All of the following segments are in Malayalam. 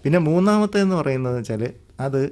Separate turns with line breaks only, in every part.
പിന്നെ മൂന്നാമത്തേന്ന് പറയുന്നത് വെച്ചാൽ അത്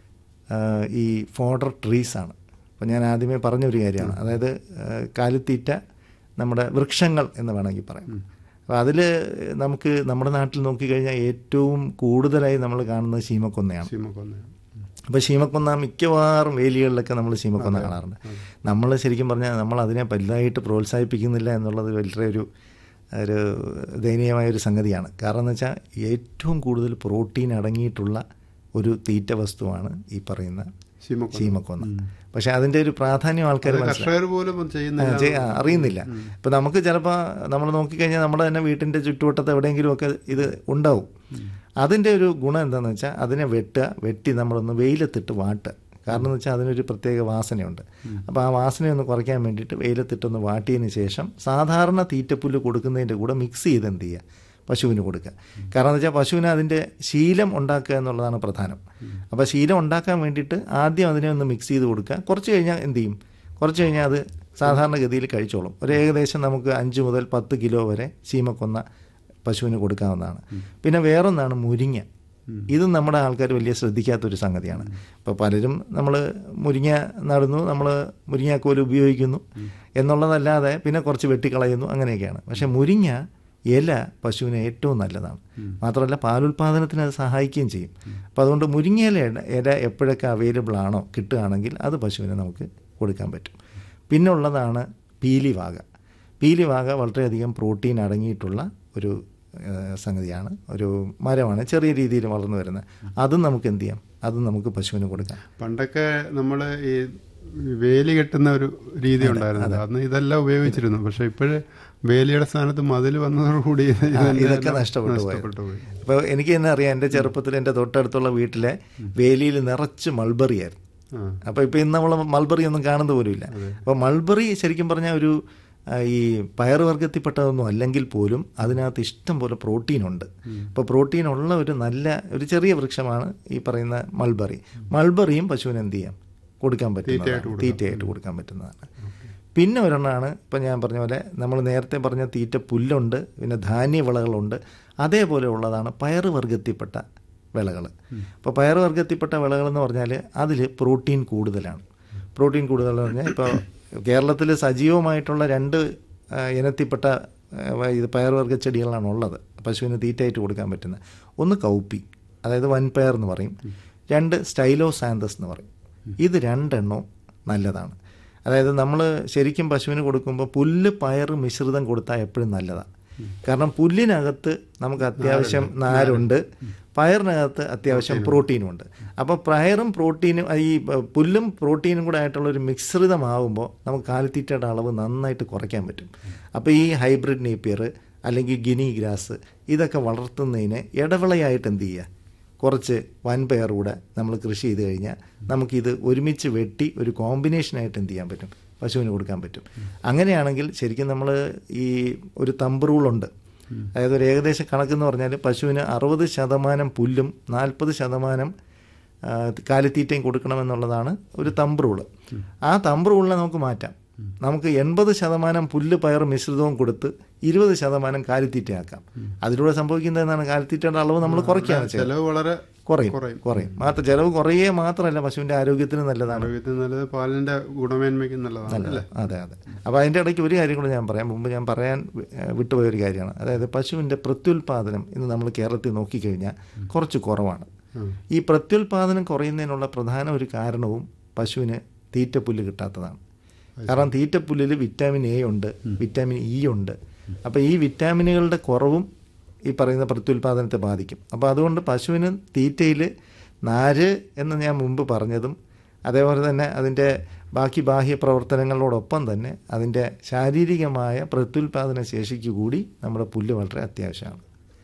ആ, ഈ ഫോഡർ ട്രീസ് ആണ് അപ്പോൾ ഞാൻ ആദ്യമേ പറഞ്ഞൊരു കാര്യമാണ് അതായത് ആ, കാലിത്തീറ്റ നമ്മുടെ വൃക്ഷങ്ങൾ എന്ന് വേണമെങ്കിൽ പറയാം അപ്പോൾ അതിൽ നമുക്ക് നമ്മുടെ നാട്ടിൽ നോക്കിക്കഴിഞ്ഞാൽ ഏറ്റവും കൂടുതലായി നമ്മൾ കാണുന്നത് ശീമക്കൊന്നയാണ്
ശീമക്കൊന്ന
അപ്പോൾ ശീമക്കൊന്ന മിക്കവാറും വേലികളിലൊക്കെ നമ്മൾ ശീമക്കൊന്ന കാണാറുണ്ട് നമ്മൾ ശരിക്കും പറഞ്ഞാൽ നമ്മൾ അതിനെ വലുതായിട്ട് പ്രോത്സാഹിപ്പിക്കുന്നില്ല എന്നുള്ളത് വളരെ ഒരു ഒരു ദയനീയമായ ഒരു സംഗതിയാണ് കാരണം എന്ന് വെച്ചാൽ ഏറ്റവും കൂടുതൽ പ്രോട്ടീൻ അടങ്ങിയിട്ടുള്ള ഒരു തീറ്റ വസ്തുവാണ് ഈ പറയുന്ന
ശീമക്കൊന്ന
ശീമക്കൊന്ന പക്ഷെ അതിൻ്റെ ഒരു പ്രാധാന്യം ആൾക്കാർ മനസ്സിലാക്കി
കർഷകർ പോലും
ആ,
ചെയ്യുന്നില്ല
ചെയ്യ- ആ, അറിയുന്നില്ല ഇപ്പം നമുക്ക് ചിലപ്പോൾ നമ്മൾ നോക്കിക്കഴിഞ്ഞാൽ നമ്മുടെ തന്നെ വീട്ടിൻ്റെ ചുറ്റുവട്ടത്ത് എവിടെയെങ്കിലുമൊക്കെ ഇത് ഉണ്ടാവും അതിൻ്റെ ഒരു ഗുണം എന്താണെന്ന് വെച്ചാൽ അതിനെ വെട്ടുക വെട്ടി നമ്മളൊന്ന് വെയിലത്തിട്ട് വാട്ടുക കാരണം എന്ന് വെച്ചാൽ അതിനൊരു പ്രത്യേക വാസനയുണ്ട് അപ്പോൾ ആ വാസനയൊന്ന് കുറയ്ക്കാൻ വേണ്ടിയിട്ട് വെയിലത്തിട്ടൊന്ന് വാട്ടിയതിന് ശേഷം സാധാരണ തീറ്റപ്പുല്ല് കൊടുക്കുന്നതിൻ്റെ കൂടെ മിക്സ് ചെയ്ത് എന്ത് ചെയ്യുക പശുവിന് കൊടുക്കുക കാരണം എന്ന് വെച്ചാൽ പശുവിന് അതിൻ്റെ ശീലം ഉണ്ടാക്കുക എന്നുള്ളതാണ് പ്രധാനം അപ്പോൾ ശീലം ഉണ്ടാക്കാൻ വേണ്ടിയിട്ട് ആദ്യം അതിനെ ഒന്ന് മിക്സ് ചെയ്ത് കൊടുക്കുക കുറച്ച് കഴിഞ്ഞാൽ എന്ത് ചെയ്യും കുറച്ച് കഴിഞ്ഞാൽ അത് സാധാരണഗതിയിൽ കഴിച്ചോളും ഒരു ഏകദേശം നമുക്ക് അഞ്ച് മുതൽ പത്ത് കിലോ വരെ ചീമക്കൊന്ന പശുവിന് കൊടുക്കാവുന്നതാണ് പിന്നെ വേറൊന്നാണ് മുരിങ്ങ ഇതും നമ്മുടെ ആൾക്കാർ വലിയ ശ്രദ്ധിക്കാത്തൊരു സംഗതിയാണ് ഇപ്പോൾ പലരും നമ്മൾ മുരിങ്ങ നടുന്നു നമ്മൾ മുരിങ്ങാക്കോല് ഉപയോഗിക്കുന്നു എന്നുള്ളതല്ലാതെ പിന്നെ കുറച്ച് വെട്ടിക്കളയുന്നു അങ്ങനെയൊക്കെയാണ് പക്ഷേ മുരിങ്ങ ഇല പശുവിന് ഏറ്റവും നല്ലതാണ് മാത്രമല്ല പാലുൽപാദനത്തിന് അത് സഹായിക്കുകയും ചെയ്യും അപ്പോൾ അതുകൊണ്ട് മുരിങ്ങയില ഇല- ഇല എപ്പോഴൊക്കെ അവൈലബിൾ ആണോ കിട്ടുകയാണെങ്കിൽ അത് പശുവിന് നമുക്ക് കൊടുക്കാൻ പറ്റും പിന്നെ ഉള്ളതാണ് പീലിവാക പീലിവാക വളരെയധികം പ്രോട്ടീൻ അടങ്ങിയിട്ടുള്ള ഒരു ഏഹ്, സംഗതിയാണ് ഒരു മരമാണ് ചെറിയ രീതിയിൽ വളർന്നു വരുന്നത് അതും നമുക്ക് എന്ത് ചെയ്യാം അതും നമുക്ക് പശുവിന് കൊടുക്കാം
പണ്ടൊക്കെ നമ്മൾ ഈ വേലി കെട്ടുന്ന ഒരു രീതി ഉണ്ടായിരുന്നു അന്ന് ഇതെല്ലാം ഉപയോഗിച്ചിരുന്നു പക്ഷെ ഇപ്പോഴ് വേലിയുടെ സ്ഥാനത്ത് മതിൽ വന്നതോടുകൂടി
ആ,
ഇതെല്ലാം
ഇതൊക്കെ നഷ്ടപ്പെട്ടു പോയി
നഷ്ടപ്പെട്ടു പോയി
അപ്പോൾ എനിക്ക് തന്നെ അറിയാം എൻ്റെ ചെറുപ്പത്തിൽ എൻ്റെ തൊട്ടടുത്തുള്ള വീട്ടിലെ വേലിയിൽ നിറച്ച് മൾബറി ആയിരുന്നു
ആ
അപ്പോൾ ഇപ്പോൾ ഇന്ന് നമ്മൾ മൾബറി ഒന്നും കാണുന്ന പോലുമില്ല അപ്പോൾ മൾബറി ശരിക്കും പറഞ്ഞാൽ ഒരു ആ, ഈ പയറുവർഗത്തിൽപ്പെട്ടതൊന്നും അല്ലെങ്കിൽ പോലും അതിനകത്ത് ഇഷ്ടം പോലെ പ്രോട്ടീൻ ഉണ്ട് അപ്പോൾ പ്രോട്ടീൻ ഉള്ള ഒരു നല്ല ഒരു ചെറിയ വൃക്ഷമാണ് ഈ പറയുന്ന മൾബറി മൾബറിയും പശുവിന് എന്ത് ചെയ്യാം കൊടുക്കാൻ പറ്റുന്നതാണ് തീറ്റയായിട്ട് കൊടുക്കാൻ പറ്റുന്നതാണ് പിന്നെ ഒരെണ്ണമാണ് ഇപ്പം ഞാൻ പറഞ്ഞ പോലെ നമ്മൾ നേരത്തെ പറഞ്ഞ തീറ്റ പുല്ലുണ്ട് പിന്നെ ധാന്യവിളകളുണ്ട് അതേപോലെ ഉള്ളതാണ് പയറുവർഗത്തിൽപ്പെട്ട വിളകൾ അപ്പോൾ പയറുവർഗത്തിൽപ്പെട്ട വിളകൾ എന്ന് പറഞ്ഞാൽ അതിൽ പ്രോട്ടീൻ കൂടുതലാണ് പ്രോട്ടീൻ കൂടുതലെന്ന് പറഞ്ഞാൽ ഇപ്പോൾ കേരളത്തിൽ സജീവമായിട്ടുള്ള രണ്ട് ആ, ഇനത്തിൽപ്പെട്ട ആ, ഇത് പയറുവർഗ്ഗ ചെടികളാണ് ഉള്ളത് പശുവിന് തീറ്റയായിട്ട് കൊടുക്കാൻ പറ്റുന്ന ഒന്ന് കൗപ്പി അതായത് വൻപയർ എന്ന് പറയും രണ്ട് സ്റ്റൈലോ സാന്തസ് എന്ന് പറയും ഇത് രണ്ടെണ്ണവും നല്ലതാണ് അതായത് നമ്മൾ ശരിക്കും പശുവിന് കൊടുക്കുമ്പോൾ പുല്ല് പയർ മിശ്രിതം കൊടുത്താൽ എപ്പോഴും നല്ലതാണ് കാരണം പുല്ലിനകത്ത് നമുക്ക് അത്യാവശ്യം നാരുണ്ട് പയറിനകത്ത് അത്യാവശ്യം പ്രോട്ടീനും ഉണ്ട് അപ്പോൾ പയറും പ്രോട്ടീനും ഈ പ- പുല്ലും പ്രോട്ടീനും കൂടെ ആയിട്ടുള്ള ഒരു മിശ്രിതമാകുമ്പോൾ നമുക്ക് കാലിത്തീറ്റയുടെ അളവ് നന്നായിട്ട് കുറയ്ക്കാൻ പറ്റും അപ്പോൾ ഈ ഹൈബ്രിഡ് നേപ്പിയർ അല്ലെങ്കിൽ ഗിനി ഗ്രാസ് ഇതൊക്കെ വളർത്തുന്നതിന് ഇടവിളയായിട്ട് എന്ത് ചെയ്യുക കുറച്ച് വൻപയർ കൂടെ നമ്മൾ കൃഷി ചെയ്ത് കഴിഞ്ഞാൽ നമുക്കിത് ഒരുമിച്ച് വെട്ടി ഒരു കോമ്പിനേഷനായിട്ട് എന്ത് ചെയ്യാൻ പറ്റും പശുവിന് കൊടുക്കാൻ പറ്റും അങ്ങനെയാണെങ്കിൽ ശരിക്കും നമ്മൾ ഈ ഒരു തമ്പ് റൂളുണ്ട് അതായത് ഒരു ഏകദേശ കണക്കെന്ന് പറഞ്ഞാൽ പശുവിന് അറുപത് ശതമാനം പുല്ലും നാൽപ്പത് ശതമാനം ആ, കാലിത്തീറ്റയും കൊടുക്കണമെന്നുള്ളതാണ് ഒരു തമ്പ് റൂള് ആ തമ്പ് റൂളിനെ നമുക്ക് മാറ്റാം നമുക്ക് എൺപത് ശതമാനം പുല്ല് പയർ മിശ്രിതവും കൊടുത്ത് ഇരുപത് ശതമാനം കാലിത്തീറ്റയാക്കാം അതിലൂടെ സംഭവിക്കുന്നത് എന്താണ് കാലിത്തീറ്റയുടെ അളവ് നമ്മൾ കുറയ്ക്കുകയാണ് ചെയ്യുന്നത്
ചെലവ് വളരെ
കുറയും
കുറയും.
കുറയും മാത്രം ചിലവ് കുറയേ മാത്രമല്ല പശുവിന്റെ ആരോഗ്യത്തിന് നല്ലതാണ്
ആരോഗ്യത്തിന് നല്ലത് പാലിന്റെ ഗുണമേന്മയ്ക്കും നല്ലതാണ് അല്ലേ
അതെ അതെ അപ്പോൾ അതിൻ്റെ ഇടയ്ക്ക് ഒരു കാര്യം കൂടെ ഞാൻ പറയാം മുമ്പ് ഞാൻ പറയാൻ വി- ഏഹ് വിട്ടുപോയ ഒരു കാര്യമാണ് അതായത് പശുവിൻ്റെ പ്രത്യുൽപാദനം ഇന്ന് നമ്മൾ കേരളത്തിൽ നോക്കിക്കഴിഞ്ഞാൽ കുറച്ച് കുറവാണ് ഈ പ്രത്യുൽപാദനം കുറയുന്നതിനുള്ള പ്രധാന ഒരു കാരണവും പശുവിന് തീറ്റപ്പുല്ല് കിട്ടാത്തതാണ് കാരണം തീറ്റപ്പുല്ലിൽ വിറ്റാമിൻ എ ഉണ്ട് വിറ്റാമിൻ ഇ ഉണ്ട് അപ്പോൾ ഈ വിറ്റാമിനുകളുടെ കുറവും ഈ പറയുന്ന പ്രത്യുൽപാദനത്തെ ബാധിക്കും അപ്പോൾ അതുകൊണ്ട് പശുവിന് തീറ്റയിൽ നാര് എന്ന് ഞാൻ മുമ്പ് പറഞ്ഞതും അതേപോലെ തന്നെ അതിൻ്റെ ബാക്കി ബാഹ്യ പ്രവർത്തനങ്ങളോടൊപ്പം തന്നെ അതിൻ്റെ ശാരീരികമായ പ്രത്യുൽപാദന ശേഷിക്ക് കൂടി നമ്മുടെ പുല്ല് വളരെ അത്യാവശ്യമാണ്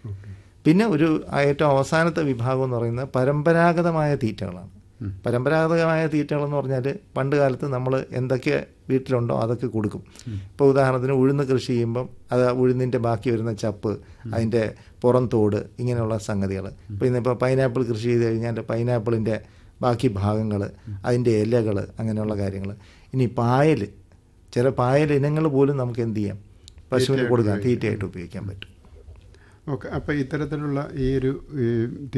പിന്നെ ഒരു ഏറ്റവും അവസാനത്തെ വിഭാഗം എന്ന് പറയുന്നത് പരമ്പരാഗതമായ തീറ്റകളാണ് പരമ്പരാഗതമായ തീറ്റകൾ എന്ന് പറഞ്ഞാൽ പണ്ട് കാലത്ത് നമ്മൾ എന്തൊക്കെ വീട്ടിലുണ്ടോ അതൊക്കെ കൊടുക്കും ഇപ്പോൾ ഉദാഹരണത്തിന് ഉഴുന്ന് കൃഷി ചെയ്യുമ്പം അത് ഉഴുന്നിൻ്റെ ബാക്കി വരുന്ന ചപ്പ് അതിൻ്റെ പുറം തോട് ഇങ്ങനെയുള്ള സംഗതികൾ ഇപ്പോൾ ഇന്നിപ്പോൾ പൈനാപ്പിൾ കൃഷി ചെയ്ത് കഴിഞ്ഞാൽ പൈനാപ്പിളിൻ്റെ ബാക്കി ഭാഗങ്ങൾ അതിൻ്റെ ഇലകൾ അങ്ങനെയുള്ള കാര്യങ്ങൾ ഇനി പായൽ ചില പായൽ ഇനങ്ങൾ പോലും നമുക്ക് എന്ത് ചെയ്യാം പശുവിന് കൊടുക്കാം തീറ്റയായിട്ട് ഉപയോഗിക്കാൻ പറ്റും
ഓക്കെ അപ്പോൾ ഇത്തരത്തിലുള്ള ഈ ഒരു ഈ